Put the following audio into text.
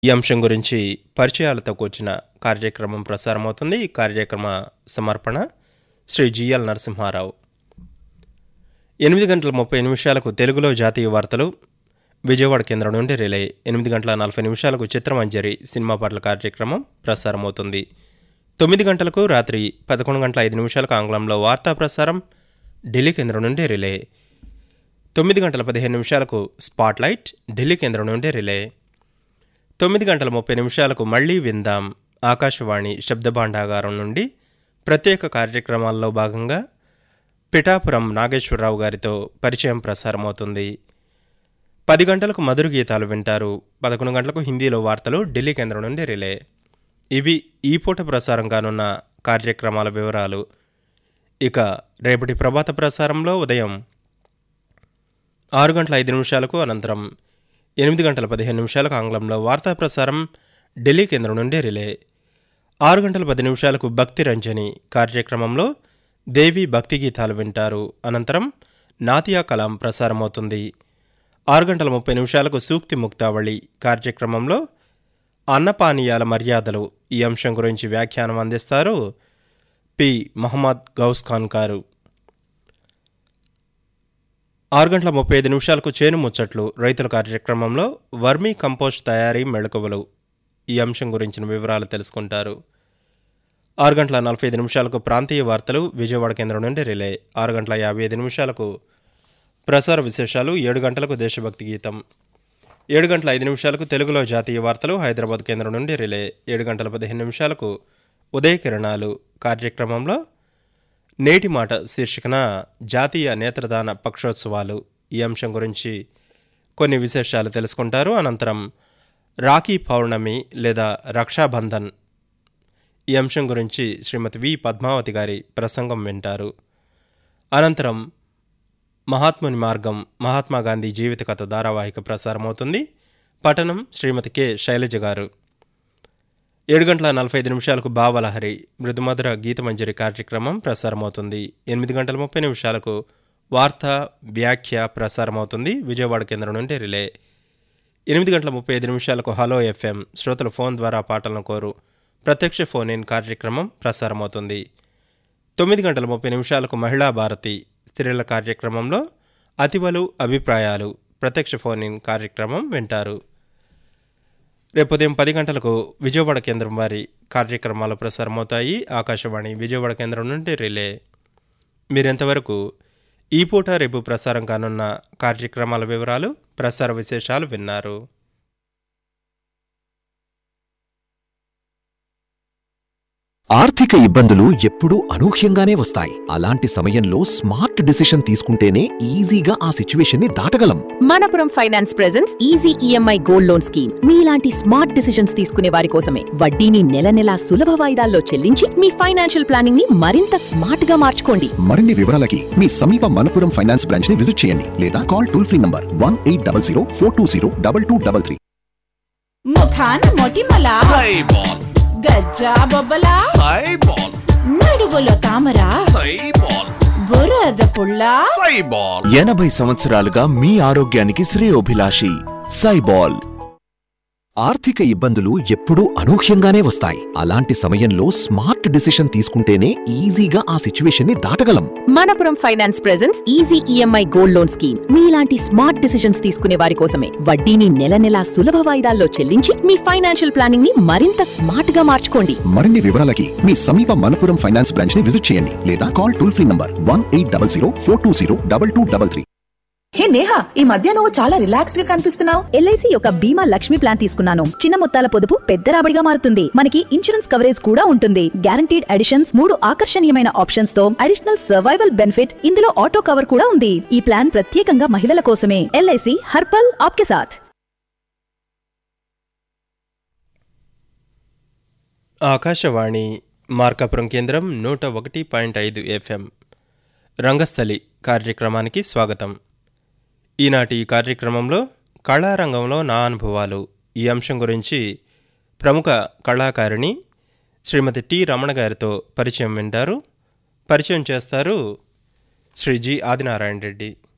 ఈ అంశం గురించి పరిచయాలతో కూర్చిన కార్యక్రమం ప్రసారమవుతుంది ఈ కార్యక్రమ సమర్పణ శ్రీ జిఎల్ నరసింహారావు ఎనిమిది గంటల ముప్పై నిమిషాలకు తెలుగులో జాతీయ వార్తలు విజయవాడ కేంద్రం నుండి రిలే ఎనిమిది గంటల నలభై నిమిషాలకు చిత్రమంజరి సినిమా పాటల కార్యక్రమం ప్రసారమవుతుంది తొమ్మిది గంటలకు రాత్రి పదకొండు గంటల ఐదు నిమిషాలకు ఆంగ్లంలో వార్తా ప్రసారం ఢిల్లీ కేంద్రం నుండి రిలే తొమ్మిది గంటల పదిహేను నిమిషాలకు స్పాట్లైట్ ఢిల్లీ కేంద్రం నుండి రిలే తొమ్మిది గంటల ముప్పై నిమిషాలకు మళ్ళీ విందాం ఆకాశవాణి శబ్దభాండాగారం నుండి ప్రత్యేక కార్యక్రమాల్లో భాగంగా పిఠాపురం నాగేశ్వరరావు గారితో పరిచయం ప్రసారమవుతుంది పది గంటలకు మధుర గీతాలు వింటారు పదకొండు గంటలకు హిందీలో వార్తలు ఢిల్లీ కేంద్రం నుండి రిలే ఇవి ఈ పూట ప్రసారం కానున్న కార్యక్రమాల వివరాలు ఇక రేపటి ప్రభాత ప్రసారంలో ఉదయం ఆరు గంటల ఐదు నిమిషాలకు అనంతరం ఎనిమిది గంటల పదిహేను నిమిషాలకు ఆంగ్లంలో వార్తా ప్రసారం ఢిల్లీ కేంద్రం నుండి రిలే ఆరు గంటల పది నిమిషాలకు భక్తి రంజని కార్యక్రమంలో దేవి భక్తి గీతాలు వింటారు అనంతరం నాతియా కలాం ప్రసారమవుతుంది ఆరు గంటల ముప్పై నిమిషాలకు సూక్తి ముక్తావళి కార్యక్రమంలో అన్నపానీయాల మర్యాదలు ఈ అంశం గురించి వ్యాఖ్యానం అందిస్తారు పి మహమ్మద్ గౌస్ ఖాన్ గారు ఆరు గంటల ముప్పై ఐదు నిమిషాలకు చేను ముచ్చట్లు రైతుల కార్యక్రమంలో వర్మీ కంపోస్ట్ తయారీ మెళకువలు ఈ అంశం గురించిన వివరాలు తెలుసుకుంటారు ఆరు గంటల నలభై ఐదు నిమిషాలకు ప్రాంతీయ వార్తలు విజయవాడ కేంద్రం నుండి రిలే ఆరు గంటల యాభై ఐదు నిమిషాలకు ప్రసార విశేషాలు ఏడు గంటలకు దేశభక్తి గీతం ఏడు గంటల ఐదు నిమిషాలకు తెలుగులో జాతీయ వార్తలు హైదరాబాద్ కేంద్రం నుండి రిలే ఏడు గంటల పదిహేను నిమిషాలకు ఉదయ కిరణాలు కార్యక్రమంలో నేటి మాట శీర్షికన జాతీయ నేత్రదాన పక్షోత్సవాలు ఈ అంశం గురించి కొన్ని విశేషాలు తెలుసుకుంటారు అనంతరం రాఖీ పౌర్ణమి లేదా రక్షాబంధన్ ఈ అంశం గురించి శ్రీమతి వి పద్మావతి గారి ప్రసంగం వింటారు అనంతరం మహాత్ముని మార్గం మహాత్మా గాంధీ జీవిత కథ ధారావాహిక ప్రసారమవుతుంది పఠనం శ్రీమతి కె శైలజ గారు ఏడు గంటల నలభై ఐదు నిమిషాలకు భావలహరి మృదుమధుర గీతమంజరి కార్యక్రమం ప్రసారమవుతుంది ఎనిమిది గంటల ముప్పై నిమిషాలకు వార్త వ్యాఖ్య ప్రసారమవుతుంది విజయవాడ కేంద్రం నుండి రిలే ఎనిమిది గంటల ముప్పై ఐదు నిమిషాలకు హలో ఎఫ్ఎం శ్రోతలు ఫోన్ ద్వారా పాటలను కోరు ప్రత్యక్ష ఫోన్ ఇన్ కార్యక్రమం ప్రసారమవుతుంది తొమ్మిది గంటల ముప్పై నిమిషాలకు మహిళా భారతి స్త్రీల కార్యక్రమంలో అతివలు అభిప్రాయాలు ప్రత్యక్ష ఫోన్ ఇన్ కార్యక్రమం వింటారు రేపు ఉదయం పది గంటలకు విజయవాడ కేంద్రం వారి కార్యక్రమాలు ప్రసారమవుతాయి ఆకాశవాణి విజయవాడ కేంద్రం నుండి రిలే మీరెంతవరకు ఈ పూట రేపు ప్రసారం కానున్న కార్యక్రమాల వివరాలు ప్రసార విశేషాలు విన్నారు ఆర్థిక ఇబ్బందులు ఎప్పుడూ అనూహ్యంగానే వస్తాయి అలాంటి సమయంలో స్మార్ట్ డిసిషన్ తీసుకుంటేనే ఈజీగా ఆ సిచ్యువేషన్ ని దాటగలం Manappuram finance presents easy EMI gold loan scheme మీలాంటి స్మార్ట్ డిసిషన్స్ తీసుకునే వారి కోసమే వడ్డీని నెల నెలా సులభ వాయిదాల్లో చెల్లించి మీ ఫైనాన్షియల్ ప్లానింగ్ ని మరింత స్మార్ట్ గా మార్చుకోండి మరిన్ని వివరాలకి మీ సమీప మనపురం ఫైనాన్స్ బ్రాంచ్ ని విజిట్ చేయండి లేదా call toll free number one eight double zero four two zero double two double three ముఖాన మొటిమల సైబాల్ గజ్జా బొబ్బల సైబాల్ నడుగులో తామర సైబాల్ బురద పుల్ల సైబాల్ ఎనభై సంవత్సరాలుగా మీ ఆరోగ్యానికి శ్రేయోభిలాషి సైబాల్ ఆర్థిక ఇబ్బందులు ఎప్పుడూ అనూహ్యంగానే వస్తాయి అలాంటి సమయంలో స్మార్ట్ డిసిషన్ తీసుకుంటేనే ఈజీగా ఆ సిచ్యువేషన్ ని దాటగలం Manappuram finance presents easy EMI gold loan scheme మీలాంటి స్మార్ట్ డిసిషన్స్ తీసుకునే వారి కోసమే వడ్డీని నెల నెలా సులభ వాయిదాల్లో చెల్లించి మీ ఫైనాన్షియల్ ప్లానింగ్ ని మరింత స్మార్ట్ గా మార్చుకోండి మరిన్ని వివరాలకి మీ సమీప మనపురం ఫైనాన్స్ బ్రాంచ్ ని విజిట్ చేయండి లేదా call toll free number one eight double zero four two zero double two double three hey Neha ఈ మధ్య నువ్వు చాలా రిలాక్స్డ్ గా కనిపిస్తున్నావు ఎల్ఐసి యొక్క బీమా లక్ష్మి ప్లాన్ తీసుకున్నాను చిన్న మొత్తాల పొదుపు పెద్ద రాబడిగా మారుతుంది మనకి ఇన్సూరెన్స్ కవరేజ్ కూడా ఉంటుంది గ్యారంటీడ్ అడిషన్స్ మూడు ఆకర్షణీయమైన ఆప్షన్స్ తో అడిషనల్ సర్వైవల్ బెనిఫిట్ ఇందులో ఆటో కవర్ కూడా ఉంది ఈ ప్లాన్ ప్రత్యేకంగా మహిళల కోసమే ఎల్ఐసి హర్పల్ ఆప్కే సాథ్ ఆకాశవాణి మార్కాపురం కేంద్రం నూట ఒకటి పాయింట్ ఐదు ఎఫ్ఎం రంగస్థలి కార్యక్రమానికి స్వాగతం ఈనాటి ఈ కార్యక్రమంలో కళారంగంలో నా అనుభవాలు ఈ అంశం గురించి ప్రముఖ కళాకారిణి శ్రీమతి టి రమణ గారితో పరిచయం వింటారు పరిచయం చేస్తారు శ్రీ జి ఆదినారాయణ రెడ్డి